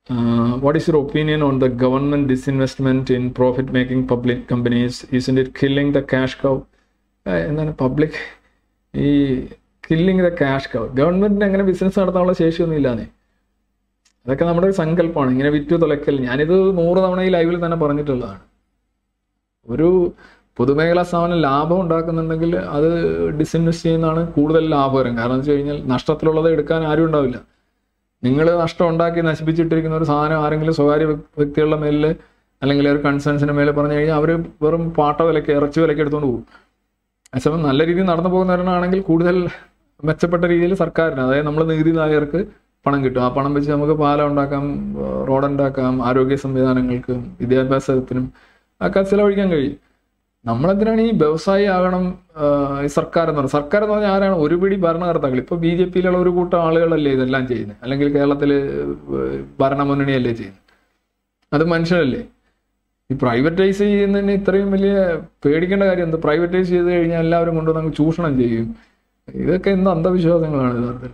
what is your opinion on the government disinvestment in profit making public companies is in it killing the cash cow എന്താണ് public ഈ killing the cash കൗ ഗവൺമെന്റിന് അങ്ങനെ business നടത്താനുള്ള ശേഷിയൊന്നും ഇല്ലാന്നേ അതൊക്കെ നമ്മുടെ ഒരു സങ്കല്പമാണ് ഇങ്ങനെ വിറ്റു തുലക്കൽ ഞാനിത് നൂറ് തവണ ഈ ലൈവിൽ തന്നെ പറഞ്ഞിട്ടുള്ളതാണ് ഒരു പൊതുമേഖലാ സ്ഥാപനം ലാഭം ഉണ്ടാക്കുന്നുണ്ടെങ്കിൽ അത് ഡിസ്ഇൻവെസ്റ്റ് ചെയ്യുന്നതാണ് കൂടുതൽ ലാഭകരം കാരണം എന്ന് വെച്ച് കഴിഞ്ഞാൽ നഷ്ടത്തിലുള്ളത് എടുക്കാൻ ആരും ഉണ്ടാവില്ല നിങ്ങൾ നഷ്ടം ഉണ്ടാക്കി നശിപ്പിച്ചിട്ടിരിക്കുന്ന ഒരു സാധനം ആരെങ്കിലും സ്വകാര്യ വ്യക്- വ്യക്തികളുടെ മേലിൽ അല്ലെങ്കിൽ ഒരു കൺസേൺസിന്റെ മേലെ പറഞ്ഞു കഴിഞ്ഞാൽ അവർ വെറും പാട്ട വിലക്ക് ഇറച്ചി വിലക്ക് എടുത്തുകൊണ്ട് പോകും അതേസമയം നല്ല രീതിയിൽ നടന്നു പോകുന്നവരാണെങ്കിൽ കൂടുതൽ മെച്ചപ്പെട്ട രീതിയിൽ സർക്കാരിന് അതായത് നമ്മൾ നികുതിദായകർക്ക് പണം കിട്ടും ആ പണം വെച്ച് നമുക്ക് പാലം ഉണ്ടാക്കാം റോഡ് ഉണ്ടാക്കാം ആരോഗ്യ സംവിധാനങ്ങൾക്കും വിദ്യാഭ്യാസത്തിനും ഒക്കെ ചിലവഴിക്കാൻ കഴിയും നമ്മളെന്തിനാണ് ഈ വ്യവസായി ആകണം ആഹ് ഈ സർക്കാർ എന്ന് പറയുന്നത് സർക്കാർ എന്ന് പറഞ്ഞാൽ ആരാണ് ഒരു പിടി ഭരണകർത്താക്കൾ ഇപ്പൊ ബി ജെ പിയിലുള്ള ഒരു കൂട്ടം ആളുകളല്ലേ ഇതെല്ലാം ചെയ്യുന്നത് അല്ലെങ്കിൽ കേരളത്തിൽ ഭരണമുന്നണിയല്ലേ ചെയ്യുന്നത് അത് മനുഷ്യരല്ലേ ഈ പ്രൈവറ്റൈസ് ചെയ്യുന്നതിന് ഇത്രയും വലിയ പേടിക്കേണ്ട കാര്യം എന്ത് പ്രൈവറ്റൈസ് ചെയ്ത് കഴിഞ്ഞാൽ എല്ലാവരും കൊണ്ടുവന്ന് അങ്ങ് ചൂഷണം ചെയ്യും ഇതൊക്കെ എന്ത് അന്ധവിശ്വാസങ്ങളാണ് യഥാർത്ഥത്തിൽ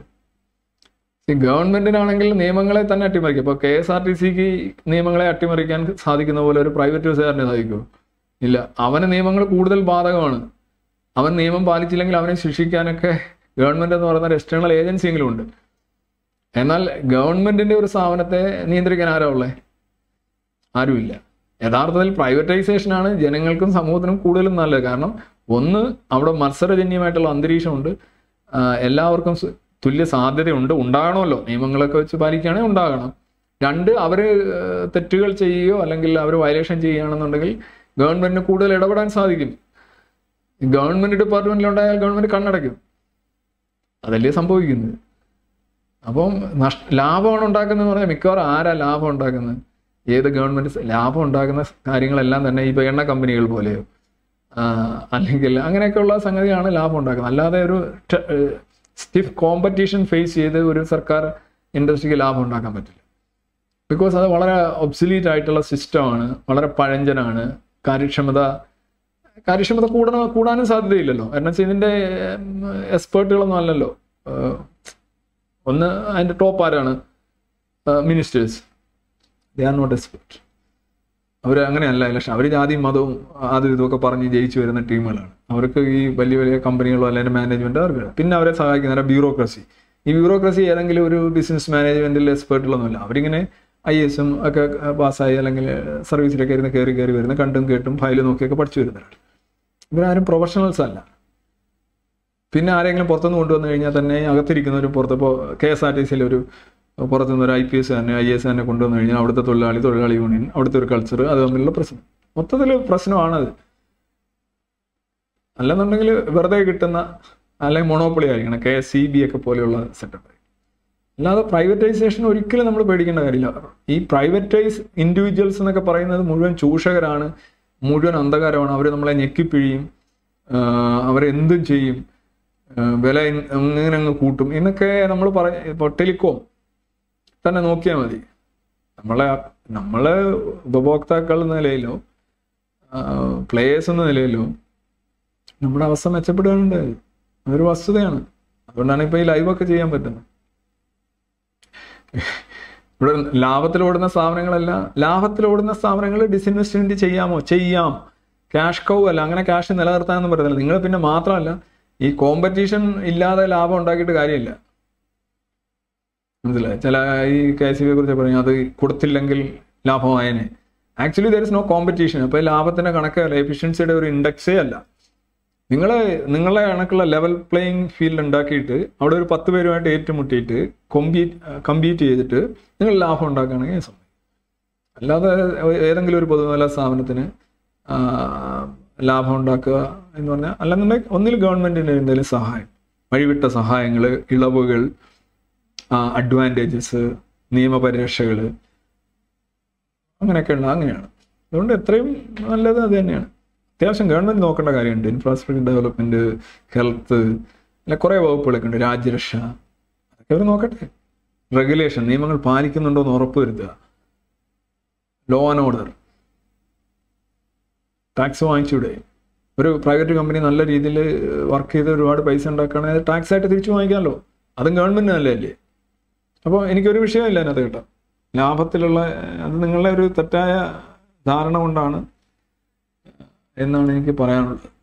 ഈ ഗവൺമെന്റിനാണെങ്കിൽ നിയമങ്ങളെ തന്നെ അട്ടിമറിക്കും ഇപ്പോൾ കെ എസ് ആർ ടി സിക്ക് നിയമങ്ങളെ അട്ടിമറിക്കാൻ സാധിക്കുന്ന പോലെ ഒരു പ്രൈവറ്റ് ബസ്സുകാരനെ സാധിക്കുമോ ഇല്ല അവന് നിയമങ്ങൾ കൂടുതൽ ബാധകമാണ് അവൻ നിയമം പാലിച്ചില്ലെങ്കിൽ അവനെ ശിക്ഷിക്കാനൊക്കെ ഗവൺമെന്റ് എന്ന് പറയുന്ന ഒരു എക്സ്റ്റേണൽ ഏജൻസിയെങ്കിലും ഉണ്ട് എന്നാൽ ഗവൺമെന്റിന്റെ ഒരു സ്ഥാപനത്തെ നിയന്ത്രിക്കാൻ ആരാ ഉള്ളേ ആരുമില്ല യഥാർത്ഥത്തിൽ പ്രൈവറ്റൈസേഷനാണ് ജനങ്ങൾക്കും സമൂഹത്തിനും കൂടുതലും നല്ലത് കാരണം ഒന്ന് അവിടെ മത്സരജന്യമായിട്ടുള്ള അന്തരീക്ഷമുണ്ട് ആ, എല്ലാവർക്കും സ് തുല്യ സാധ്യതയുണ്ട് ഉണ്ടാകണമല്ലോ നിയമങ്ങളൊക്കെ വെച്ച് പാലിക്കുകയാണെങ്കിൽ ഉണ്ടാകണം രണ്ട് അവർ തെറ്റുകൾ ചെയ്യുകയോ അല്ലെങ്കിൽ അവർ വയലേഷൻ ചെയ്യുകയാണെന്നുണ്ടെങ്കിൽ ഗവൺമെന്റിന് കൂടുതൽ ഇടപെടാൻ സാധിക്കും ഗവൺമെന്റ് ഡിപ്പാർട്ട്മെന്റിലുണ്ടായാൽ ഗവൺമെന്റ് കണ്ണടയ്ക്കും അതല്ലേ സംഭവിക്കുന്നത് അപ്പം നഷ്ട ലാഭമാണ് ഉണ്ടാക്കുന്നതെന്ന് പറഞ്ഞാൽ മിക്കവാറും ആരാ ലാഭം ഉണ്ടാക്കുന്നത് ഏത് ഗവൺമെന്റ് ലാഭം ഉണ്ടാക്കുന്ന കാര്യങ്ങളെല്ലാം തന്നെ ഇപ്പൊ എണ്ണ കമ്പനികൾ പോലെയോ ആ, അല്ലെങ്കിൽ അങ്ങനെയൊക്കെയുള്ള സംഗതിയാണ് ലാഭം ഉണ്ടാക്കുന്നത് അല്ലാതെ ഒരു സ്റ്റിഫ് കോമ്പറ്റീഷൻ ഫേസ് ചെയ്ത് ഒരു സർക്കാർ ഇൻഡസ്ട്രിക്ക് ലാഭം ഉണ്ടാക്കാൻ പറ്റില്ല ബിക്കോസ് അത് വളരെ ഒബ്സലീറ്റ് ആയിട്ടുള്ള സിസ്റ്റമാണ് വളരെ പഴഞ്ചനാണ് കാര്യക്ഷമത കാര്യക്ഷമത കൂടണ കൂടാനും സാധ്യതയില്ലല്ലോ കാരണം വെച്ചാൽ ഇതിന്റെ എക്സ്പേർട്ടുകളൊന്നും അല്ലല്ലോ ഏഹ് ഒന്ന് അതിന്റെ ടോപ്പ് ആരാണ് ministers they are not expert അവർ അങ്ങനെയല്ല ഇലക്ഷൻ അവർ ജാതിയും മതവും അതും ഇതുമൊക്കെ പറഞ്ഞ് ജയിച്ചു വരുന്ന ടീമുകളാണ് അവർക്ക് ഈ വലിയ വലിയ കമ്പനികളോ അല്ലെങ്കിൽ മാനേജ്മെന്റ് അവർക്ക് പിന്നെ അവരെ സഹായിക്കുന്ന ബ്യൂറോക്രസി ഈ ബ്യൂറോക്രസി ഏതെങ്കിലും ഒരു ബിസിനസ് മാനേജ്മെന്റിൽ എക്സ്പേർട്ടുകളൊന്നുമില്ല അവരിങ്ങനെ ഐ എസും ഒക്കെ പാസ്സായി അല്ലെങ്കിൽ സർവീസിലൊക്കെ ഇരുന്ന് കയറി കയറി വരുന്ന കണ്ടും കേട്ടും ഫയൽ നോക്കിയൊക്കെ പഠിച്ചു വരുന്നവരാണ് ഇവരാരും പ്രൊഫഷണൽസ് അല്ല പിന്നെ ആരെങ്കിലും പുറത്തുനിന്ന് കൊണ്ടുവന്നു കഴിഞ്ഞാൽ തന്നെ അകത്തിരിക്കുന്നവരും പുറത്ത് ഇപ്പോൾ കെ എസ് ആർ ടി സിയിൽ ഒരു പുറത്തുനിന്ന് ഒരു ഐ പി എസ് തന്നെ ഐ എസ് തന്നെ കൊണ്ടുവന്നു കഴിഞ്ഞാൽ അവിടുത്തെ തൊഴിലാളി തൊഴിലാളി യൂണിയൻ അവിടുത്തെ ഒരു കൾച്ചർ അത് തമ്മിലുള്ള പ്രശ്നം മൊത്തത്തിൽ പ്രശ്നമാണത് അല്ലെന്നുണ്ടെങ്കിൽ വെറുതെ കിട്ടുന്ന അല്ലെങ്കിൽ മൊണോപ്പൊളി ആയിരിക്കണം കെ എസ് സി ബി ഒക്കെ പോലെയുള്ള സെറ്റപ്പ് അല്ലാതെ പ്രൈവറ്റൈസേഷൻ ഒരിക്കലും നമ്മൾ പേടിക്കേണ്ട കാര്യമില്ല ഈ പ്രൈവറ്റൈസ് ഇൻഡിവിജ്വൽസ് എന്നൊക്കെ പറയുന്നത് മുഴുവൻ ചൂഷകരാണ് മുഴുവൻ അന്ധകാരമാണ് അവർ നമ്മളെ ഞെക്കിപ്പിഴിയും ആഹ് അവരെന്തും ചെയ്യും ആഹ് വില ഇൻ- ഇങ്ങനെ അങ്ങ് കൂട്ടും എന്നൊക്കെ നമ്മൾ പറ ഇപ്പോൾ ടെലികോം തന്നെ നോക്കിയാൽ മതി നമ്മളെ നമ്മളെ ഉപഭോക്താക്കൾ എന്ന നിലയിലോ പ്ലേയേഴ്സ് എന്ന നിലയിലോ നമ്മുടെ അവസ്ഥ മെച്ചപ്പെടുകയാണുണ്ട് അതൊരു വസ്തുതയാണ് അതുകൊണ്ടാണ് ഇപ്പൊ ഈ ലൈവൊക്കെ ചെയ്യാൻ പറ്റുന്നത് ഇവിടെ ലാഭത്തിലോടുന്ന സ്ഥാപനങ്ങളെല്ലാം ലാഭത്തിലോടുന്ന സ്ഥാപനങ്ങൾ ഡിസ്ഇൻവെസ്റ്റ്മെന്റ് ചെയ്യാമോ ചെയ്യാം ക്യാഷ് കൗ അല്ല അങ്ങനെ ക്യാഷ് നിലനിർത്താനൊന്നും പറ്റത്തില്ല നിങ്ങൾ പിന്നെ മാത്രമല്ല ഈ കോമ്പറ്റീഷൻ ഇല്ലാതെ ലാഭം ഉണ്ടാക്കിയിട്ട് കാര്യമില്ല മനസ്സിലായി ചില ഈ കെ സി ബിയെ കുറിച്ച് പറഞ്ഞു അത് കൊടുത്തില്ലെങ്കിൽ ലാഭമായേനെ actually there is no competition അപ്പോൾ ലാഭത്തിന്റെ കണക്കല്ല എഫിഷ്യൻസിയുടെ ഒരു ഇൻഡെക്സേ അല്ല നിങ്ങൾ നിങ്ങളെ കണക്കുള്ള ലെവൽ പ്ലേയിങ് ഫീൽഡ് ഉണ്ടാക്കിയിട്ട് അവിടെ ഒരു പത്ത് പേരുമായിട്ട് ഏറ്റുമുട്ടിയിട്ട് കൊമ്പീറ്റ് കമ്പീറ്റ് ചെയ്തിട്ട് നിങ്ങൾ ലാഭം ഉണ്ടാക്കുകയാണെങ്കിൽ സമയം അല്ലാതെ ഏതെങ്കിലും ഒരു പൊതുമേഖലാ സ്ഥാപനത്തിന് ആ, ലാഭം ഉണ്ടാക്കുക എന്ന് പറഞ്ഞാൽ അല്ലെന്നുണ്ടെങ്കിൽ ഒന്നിൽ ഗവൺമെന്റിന്റെ എന്തെങ്കിലും സഹായം വഴിവിട്ട സഹായങ്ങൾ ഇളവുകൾ അഡ്വാൻറ്റേജസ് നിയമപരിരക്ഷകൾ അങ്ങനെയൊക്കെയുള്ള അങ്ങനെയാണ് അതുകൊണ്ട് എത്രയും നല്ലത് അത് തന്നെയാണ് അത്യാവശ്യം ഗവൺമെന്റ് നോക്കേണ്ട കാര്യമുണ്ട് ഇൻഫ്രാസ്ട്രക്ചർ ഡെവലപ്മെന്റ് ഹെൽത്ത് അല്ല കുറേ വകുപ്പുകളൊക്കെ ഉണ്ട് രാജ്യരക്ഷ അതൊക്കെ അവർ നോക്കട്ടെ റെഗുലേഷൻ നിയമങ്ങൾ പാലിക്കുന്നുണ്ടോ എന്ന് ഉറപ്പ് വരുത്തുക ലോ ആൻഡ് ഓർഡർ ടാക്സ് വാങ്ങിച്ചൂടെ ഒരു പ്രൈവറ്റ് കമ്പനി നല്ല രീതിയിൽ വർക്ക് ചെയ്ത് ഒരുപാട് പൈസ ഉണ്ടാക്കുകയാണെങ്കിൽ ടാക്സ് ആയിട്ട് തിരിച്ചു വാങ്ങിക്കാമല്ലോ അതും ഗവൺമെന്റ് നല്ലതല്ലേ അപ്പോൾ എനിക്കൊരു വിഷയമില്ല അതിനകത്ത് കേട്ടോ ലാഭത്തിലുള്ള അത് നിങ്ങളുടെ ഒരു തെറ്റായ ധാരണ കൊണ്ടാണ് എന്നാണ് എനിക്ക് പറയാനുള്ളത്